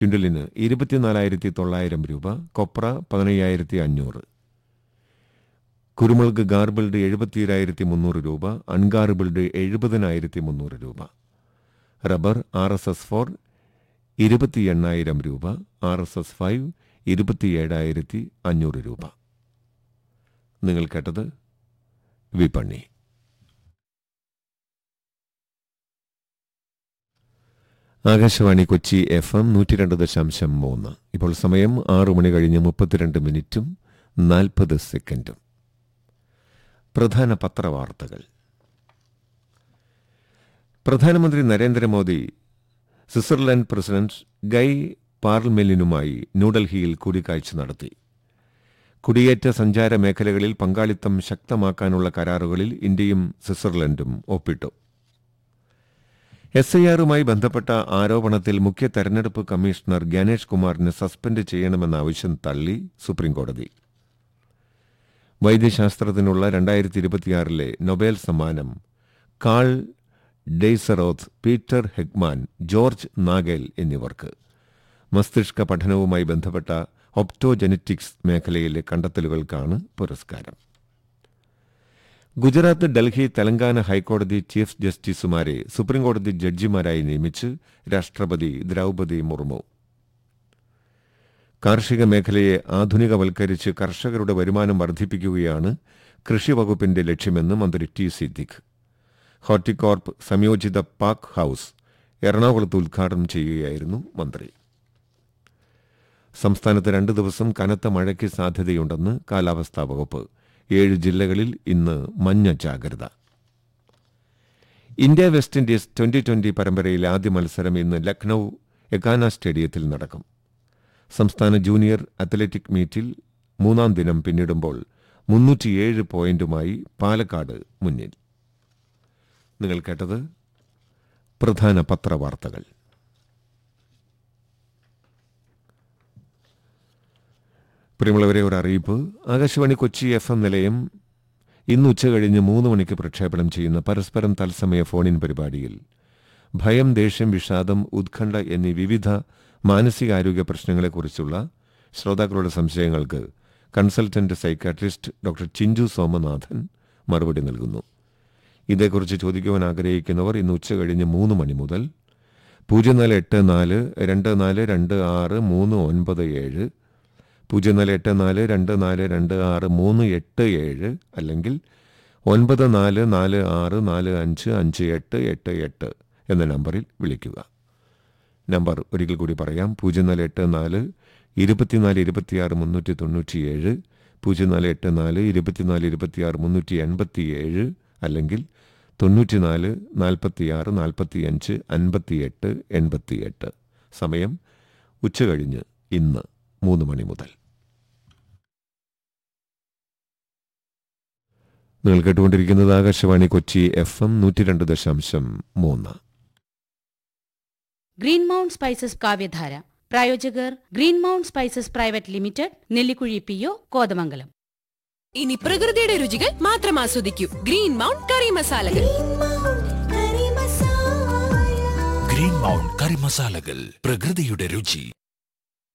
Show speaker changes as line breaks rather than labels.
ക്വിൻ്റലിന് ഇരുപത്തിനാലായിരത്തി തൊള്ളായിരം രൂപ കൊപ്ര പതിനയ്യായിരത്തി അഞ്ഞൂറ് കുരുമുളക് ഗാർബിൾഡ് എഴുപത്തിയേഴായിരത്തി മുന്നൂറ് രൂപ അൺഗാർബിൾഡ് എഴുപതിനായിരത്തി മുന്നൂറ് രൂപ rubber R S S four ഇരുപത്തി എണ്ണായിരം രൂപ ആർ എസ് എസ് ഫൈവ് ഇരുപത്തിയേഴായിരത്തി അഞ്ഞൂറ് രൂപ നിങ്ങൾ കേട്ടത് വിപണി ആകാശവാണി കൊച്ചി എഫ് എം നൂറ്റി രണ്ട് ദശാംശം മൂന്ന് ഇപ്പോൾ സമയം ആറു മണി കഴിഞ്ഞ് മുപ്പത്തിരണ്ട് മിനിറ്റും നാൽപ്പത് സെക്കൻഡും പ്രധാന പത്രവാർത്തകൾ പ്രധാനമന്ത്രി നരേന്ദ്രമോദി സ്വിറ്റ്സർലൻഡ് പ്രസിഡന്റ് ഗൈ പാർൽമെലിനുമായി ന്യൂഡൽഹിയിൽ കൂടിക്കാഴ്ച നടത്തി കുടിയേറ്റ സഞ്ചാര മേഖലകളിൽ പങ്കാളിത്തം ശക്തമാക്കാനുള്ള കരാറുകളിൽ ഇന്ത്യയും സ്വിറ്റ്സർലൻഡും ഒപ്പിട്ടു എസ് ഐ ആറുമായി ബന്ധപ്പെട്ട ആരോപണത്തിൽ മുഖ്യ തെരഞ്ഞെടുപ്പ് കമ്മീഷണർ ജ്ഞാനേഷ് കുമാറിനെ സസ്പെൻഡ് ചെയ്യണമെന്ന ആവശ്യം തള്ളി സുപ്രീംകോടതി വൈദ്യശാസ്ത്രത്തിനുള്ള രണ്ടായിരത്തി ഇരുപത്തിയാറിലെ നൊബേൽ സമ്മാനം Karl Deisseroth Peter Hegemann George Nagel എന്നിവർക്ക് മസ്തിഷ്ക പഠനവുമായി ബന്ധപ്പെട്ട ഒപ്റ്റോജെനറ്റിക്സ് മേഖലയിലെ കണ്ടെത്തലുകൾക്കാണ് പുരസ്കാരം ഗുജറാത്ത് ഡൽഹി തെലങ്കാന ഹൈക്കോടതി ചീഫ് ജസ്റ്റിസുമാരെ സുപ്രീംകോടതി ജഡ്ജിമാരായി നിയമിച്ച് രാഷ്ട്രപതി ദ്രൗപതി മുർമു കാർഷിക മേഖലയെ ആധുനികവൽക്കരിച്ച് കർഷകരുടെ വരുമാനം വർദ്ധിപ്പിക്കുകയാണ് കൃഷി വകുപ്പിന്റെ ലക്ഷ്യമെന്ന് മന്ത്രി ടി സിദ്ദിഖ് ഹോർട്ടികോർപ്പ് സംയോജിത പാക്ക് ഹൌസ് എറണാകുളത്ത് ഉദ്ഘാടനം ചെയ്യുകയായിരുന്നു മന്ത്രി സംസ്ഥാനത്ത് രണ്ട് ദിവസം കനത്ത മഴയ്ക്ക് സാധ്യതയുണ്ടെന്ന് കാലാവസ്ഥാ വകുപ്പ് ഏഴ് ജില്ലകളിൽ ഇന്ന് മഞ്ഞ ജാഗ്രത India West Indies twenty twenty പരമ്പരയിലെ ആദ്യ മത്സരം ഇന്ന് ലക്നൌ എക്കാന സ്റ്റേഡിയത്തിൽ നടക്കും സംസ്ഥാന ജൂനിയർ അത്ലറ്റിക് മീറ്റിൽ മൂന്നാം ദിനം പിന്നിടുമ്പോൾ മുന്നൂറ്റിയേഴ് പോയിന്റുമായി പാലക്കാട് മുന്നിൽ നിങ്ങൾ കേട്ടത് പ്രധാന പത്രവാർത്തകൾ പ്രിയമുള്ളവരെ ഒരു അറിയിപ്പ് ആകാശവാണി കൊച്ചി എഫ് എം നിലയം ഇന്ന് ഉച്ചകഴിഞ്ഞ് മൂന്ന് മണിക്ക് പ്രക്ഷേപണം ചെയ്യുന്ന പരസ്പരം തത്സമയ ഫോണിൻ പരിപാടിയിൽ ഭയം ദേഷ്യം വിഷാദം ഉത്കണ്ഠ എന്നീ വിവിധ മാനസികാരോഗ്യ പ്രശ്നങ്ങളെക്കുറിച്ചുള്ള ശ്രോതാക്കളുടെ സംശയങ്ങൾക്ക് consultant psychiatrist doctor Chinchu Somanathan മറുപടി നൽകുന്നു ഇതേക്കുറിച്ച് ചോദിക്കുവാൻ ആഗ്രഹിക്കുന്നവർ ഇന്ന് ഉച്ചകഴിഞ്ഞ് മൂന്ന് മണി മുതൽ പൂജ്യം നാല് എട്ട് നാല് രണ്ട് നാല് രണ്ട് ആറ് മൂന്ന് ഒൻപത് ഏഴ് പൂജ്യം നാല് എട്ട് നാല് രണ്ട് നാല് രണ്ട് ആറ് മൂന്ന് എട്ട് ഏഴ് അല്ലെങ്കിൽ ഒൻപത് നാല് നാല് ആറ് നാല് അഞ്ച് അഞ്ച് എട്ട് എട്ട് എട്ട് എന്ന നമ്പറിൽ വിളിക്കുക നമ്പർ ഒരിക്കൽ കൂടി പറയാം പൂജ്യം നാല് എട്ട് നാല് ഇരുപത്തിനാല് ഇരുപത്തിയാറ് മുന്നൂറ്റി തൊണ്ണൂറ്റിയേഴ് പൂജ്യം നാല് എട്ട് നാല് ഇരുപത്തിനാല് ഇരുപത്തിയാറ് മുന്നൂറ്റി എൺപത്തിയേഴ് അല്ലെങ്കിൽ തൊണ്ണൂറ്റിനാല് നാൽപ്പത്തിയാറ് നാൽപ്പത്തിയഞ്ച് അൻപത്തിയെട്ട് എൺപത്തിയെട്ട് സമയം ഉച്ചകഴിഞ്ഞ് ഇന്ന് മൂന്ന് മണി മുതൽ നിങ്ങൾ കേട്ടുകൊണ്ടിരിക്കുന്നത് ആകാശവാണി കൊച്ചി എഫ് എം നൂറ്റി രണ്ട് ദശാംശം മൂന്ന്
ഗ്രീൻ മൗണ്ട് സ്പൈസസ് കാവ്യധാര പ്രായോജകർ green mount spices private limited Nellikuzhi P O Kothamangalam
ഇനി പ്രകൃതിയുടെ രുചികൾ മാത്രം ആസ്വദിക്കൂ ഗ്രീൻ മൗണ്ട് കറി മസാലകൾ
ഗ്രീൻ മൗണ്ട് കറി മസാലകൾ പ്രകൃതിയുടെ രുചി